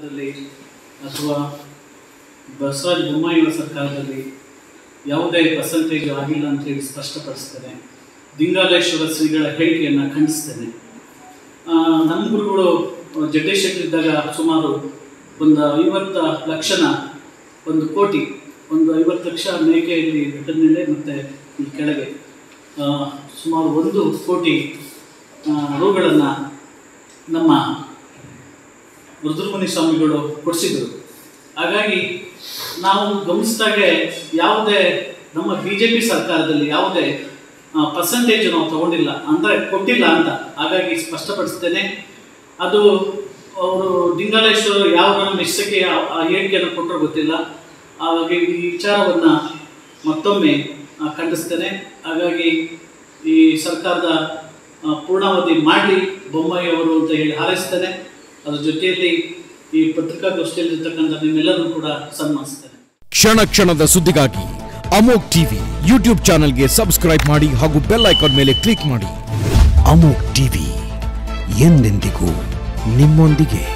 ಸರ್ಕಾರದಲ್ಲಿ ಅಥವಾ ಬಸವರಾಜ ಬೊಮ್ಮಾಯಿಯವರ ಸರ್ಕಾರದಲ್ಲಿ ಯಾವುದೇ ಪರ್ಸೆಂಟೇಜ್ ಆಗಿಲ್ಲ ಅಂತೇಳಿ ಸ್ಪಷ್ಟಪಡಿಸ್ತೇನೆ ದಿಂಗಾಲೇಶ್ವರ ಶ್ರೀಗಳ ಹೇಳಿಕೆಯನ್ನು ಖಂಡಿಸ್ತೇನೆ ಆ, ನಮ್ಮ ಗುರುಗಳು ಜಡ್ಡೇಶ್ವರಿದ್ದಾಗ ಸುಮಾರು ಒಂದು ಐವತ್ತ ಲಕ್ಷನ ಒಂದು ಕೋಟಿ ಒಂದು ಐವತ್ತು ಲಕ್ಷ ಮೇಕೆಯಲ್ಲಿ ಬೆಟ್ಟದ ಮೇಲೆ ಮತ್ತು ಈ ಕೆಳಗೆ ಆ, ಸುಮಾರು ಒಂದು ಕೋಟಿ ರುಗಳನ್ನು ನಮ್ಮ ರುದ್ರಮುನಿ ಸ್ವಾಮಿಗಳು ಕೊಡಿಸಿದರು ಹಾಗಾಗಿ ನಾವು ಗಮನಿಸಿದಾಗೆ ಯಾವುದೇ ನಮ್ಮ ಬಿ ಜೆ ಪಿ ಸರ್ಕಾರದಲ್ಲಿ ಯಾವುದೇ ಪರ್ಸೆಂಟೇಜ್ ನಾವು ತಗೊಂಡಿಲ್ಲ ಅಂದರೆ ಕೊಟ್ಟಿಲ್ಲ ಅಂತ ಹಾಗಾಗಿ ಸ್ಪಷ್ಟಪಡಿಸ್ತೇನೆ ಅದು ಅವರು ದಿಂಗಾಲೇಶ್ವರ ಯಾವ ನಮ್ಮ ಇಷ್ಟಕ್ಕೆ ಆ ಆ ಹೇಳಿಕೆಯನ್ನು ಕೊಟ್ಟರು ಗೊತ್ತಿಲ್ಲ ಹಾಗಾಗಿ ಈ ವಿಚಾರವನ್ನು ಮತ್ತೊಮ್ಮೆ ಆ, ಖಂಡಿಸ್ತೇನೆ ಹಾಗಾಗಿ ಈ ಸರ್ಕಾರದ ಆ, ಪೂರ್ಣಾವಧಿ ಮಾಡಲಿ ಬೊಮ್ಮಾಯಿ ಅವರು ಅಂತ ಹೇಳಿ ಹಾರೈಸ್ತೇನೆ ಅದ್ರ ಜೊತೆಯಲ್ಲಿ ಈ ಪತ್ರಿಕಾಗೋಷ್ಠಿಯಲ್ಲಿರ್ತಕ್ಕಂಥ ನಿಮ್ಮೆಲ್ಲರೂ ಕೂಡ ಸನ್ಮಾನಿಸ್ತೇನೆ ಕ್ಷಣ ಕ್ಷಣದ ಸುದ್ದಿಗಾಗಿ ಅಮೋಕ್ ಟಿವಿ ಯೂಟ್ಯೂಬ್ ಚಾನೆಲ್ಗೆ ಸಬ್ಸ್ಕ್ರೈಬ್ ಮಾಡಿ ಹಾಗೂ ಬೆಲ್ ಐಕಾನ್ ಮೇಲೆ ಕ್ಲಿಕ್ ಮಾಡಿ ಅಮೋಕ್ ಟಿವಿ ಎಂದೆಂದಿಗೂ ನಿಮ್ಮೊಂದಿಗೆ